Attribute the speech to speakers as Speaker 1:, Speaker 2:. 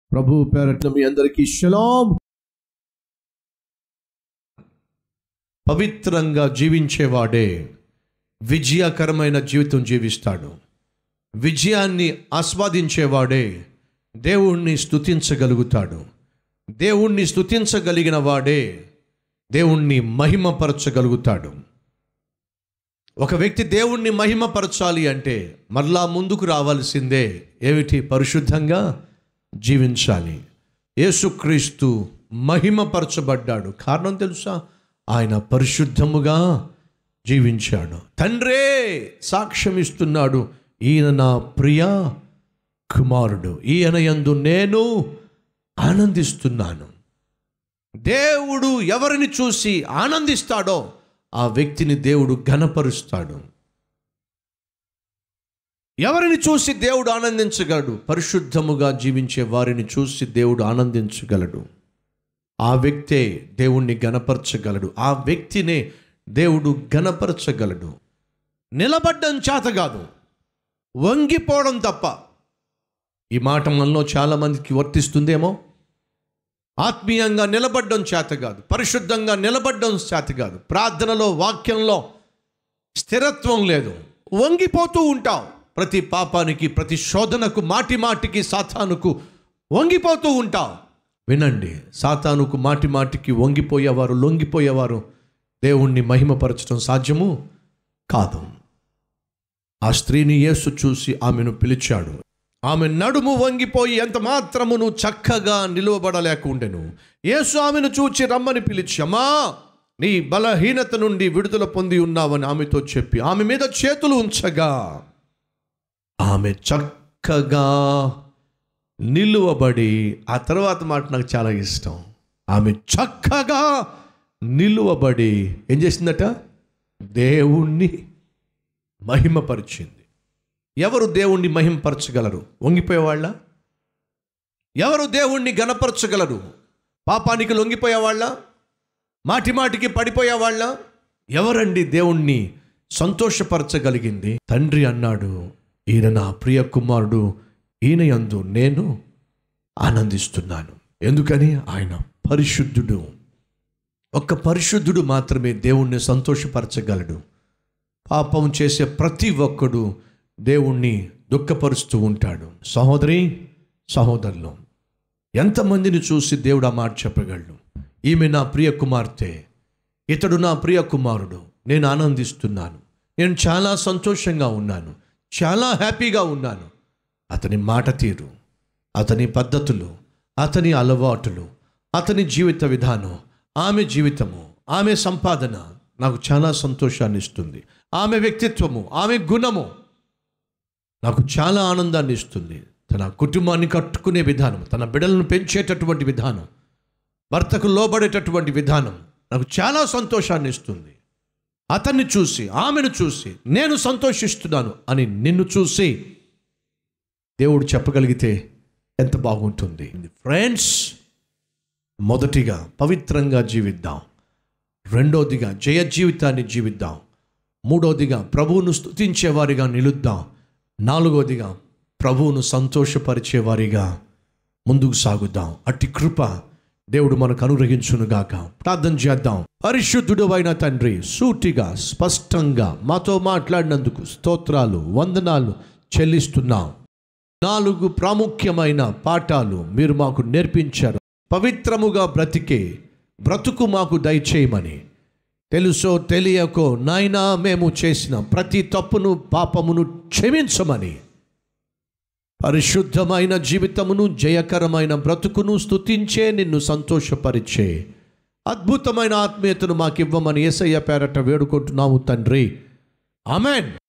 Speaker 1: ప్రభు పేరట్ల మీ అందరికీ షలాం పవిత్రంగా జీవించేవాడే విజయకరమైన జీవితం జీవిస్తాడు విజయాన్ని ఆస్వాదించేవాడే దేవుణ్ణి స్తుతించగలుగుతాడు దేవుణ్ణి స్తుతించగలిగిన వాడే దేవుణ్ణి మహిమపరచగలుగుతాడు ఒక వ్యక్తి దేవుణ్ణి మహిమపరచాలి అంటే మరలా ముందుకు రావాల్సిందే ఏమిటి పరిశుద్ధంగా జీవించాలి యేసుక్రీస్తు మహిమపరచబడ్డాడు కారణం తెలుసా ఆయన పరిశుద్ధముగా జీవించాడు తండ్రే సాక్ష్యం ఇస్తున్నాడు ఈయన నా ప్రియ కుమారుడు ఈయన యందు నేను ఆనందిస్తున్నాను దేవుడు ఎవరిని చూసి ఆనందిస్తాడో ఆ వ్యక్తిని దేవుడు ఘనపరుస్తాడు ఎవరిని చూసి దేవుడు ఆనందించగలడు పరిశుద్ధముగా జీవించే వారిని చూసి దేవుడు ఆనందించగలడు ఆ వ్యక్తే దేవుణ్ణి గణపరచగలడు ఆ వ్యక్తినే దేవుడు గణపరచగలడు నిలబడ్డం చేత కాదు వంగిపోవడం తప్ప ఈ మాట మనలో చాలామందికి వర్తిస్తుందేమో ఆత్మీయంగా నిలబడ్డం చేత కాదు పరిశుద్ధంగా నిలబడ్డం చేత కాదు ప్రార్థనలో వాక్యంలో స్థిరత్వం లేదు వంగిపోతూ ఉంటాం ప్రతి పాపానికి ప్రతి శోధనకు మాటి మాటికి సాతానుకు వంగిపోతూ ఉంటాం వినండి సాతానుకు మాటి మాటికి వంగిపోయేవారు లొంగిపోయేవారు దేవుణ్ణి మహిమపరచడం సాధ్యము కాదు ఆ స్త్రీని యేసు చూసి ఆమెను పిలిచాడు ఆమె నడుము వంగిపోయి ఎంత మాత్రమును చక్కగా నిలువబడలేకుండెను యేసు ఆమెను చూచి రమ్మని పిలిచి అమ్మా నీ బలహీనత నుండి విడుదల పొంది ఉన్నావని ఆమెతో చెప్పి ఆమె మీద చేతులు ఉంచగా ఆమె చక్కగా నిలువబడి ఆ తర్వాత మాట నాకు చాలా ఇష్టం ఆమె చక్కగా నిలువబడి ఏం చేసిందట దేవుణ్ణి మహిమపరిచింది ఎవరు దేవుణ్ణి మహిమపరచగలరు వంగిపోయేవాళ్ళ ఎవరు దేవుణ్ణి గణపరచగలరు పాపానికి లొంగిపోయేవాళ్ళ మాటి మాటికి పడిపోయేవాళ్ళ ఎవరండి దేవుణ్ణి సంతోషపరచగలిగింది తండ్రి అన్నాడు ఈయన నా ప్రియ కుమారుడు ఈయన యందు నేను ఆనందిస్తున్నాను ఎందుకని ఆయన పరిశుద్ధుడు ఒక్క పరిశుద్ధుడు మాత్రమే దేవుణ్ణి సంతోషపరచగలడు పాపం చేసే ప్రతి ఒక్కడు దేవుణ్ణి దుఃఖపరుస్తూ ఉంటాడు సహోదరి సహోదరులు ఎంతమందిని చూసి దేవుడు ఆ మాట చెప్పగలడు ఈమె నా ప్రియ కుమార్తె ఇతడు నా ప్రియ కుమారుడు నేను ఆనందిస్తున్నాను నేను చాలా సంతోషంగా ఉన్నాను చాలా హ్యాపీగా ఉన్నాను అతని మాట తీరు అతని పద్ధతులు అతని అలవాటులు అతని జీవిత విధానం ఆమె జీవితము ఆమె సంపాదన నాకు చాలా సంతోషాన్ని ఇస్తుంది ఆమె వ్యక్తిత్వము ఆమె గుణము నాకు చాలా ఆనందాన్ని ఇస్తుంది తన కుటుంబాన్ని కట్టుకునే విధానం తన బిడ్డలను పెంచేటటువంటి విధానం భర్తకు లోబడేటటువంటి విధానం నాకు చాలా సంతోషాన్ని ఇస్తుంది అతన్ని చూసి ఆమెను చూసి నేను సంతోషిస్తున్నాను అని నిన్ను చూసి దేవుడు చెప్పగలిగితే ఎంత బాగుంటుంది ఫ్రెండ్స్ మొదటిగా పవిత్రంగా జీవిద్దాం రెండోదిగా జయ జీవితాన్ని జీవిద్దాం మూడోదిగా ప్రభువును స్తుతించేవారిగా నిలుద్దాం నాలుగోదిగా ప్రభువును సంతోషపరిచేవారిగా ముందుకు సాగుదాం అట్టి కృప దేవుడు మనకు అనుగ్రహించునుగాక ప్రార్థన చేద్దాం పరిశుద్ధుడు అయిన తండ్రి సూటిగా స్పష్టంగా మాతో మాట్లాడినందుకు స్తోత్రాలు వందనాలు చెల్లిస్తున్నాం నాలుగు ప్రాముఖ్యమైన పాఠాలు మీరు మాకు నేర్పించారు పవిత్రముగా బ్రతికే బ్రతుకు మాకు దయచేయమని తెలుసో తెలియకో నాయనా మేము చేసిన ప్రతి తప్పును పాపమును క్షమించమని పరిశుద్ధమైన జీవితమును జయకరమైన బ్రతుకును స్తుతించే నిన్ను సంతోషపరిచే అద్భుతమైన ఆత్మీయతను మాకివ్వమని ఏసయ్య పేరట వేడుకుంటున్నాము తండ్రి ఆమెన్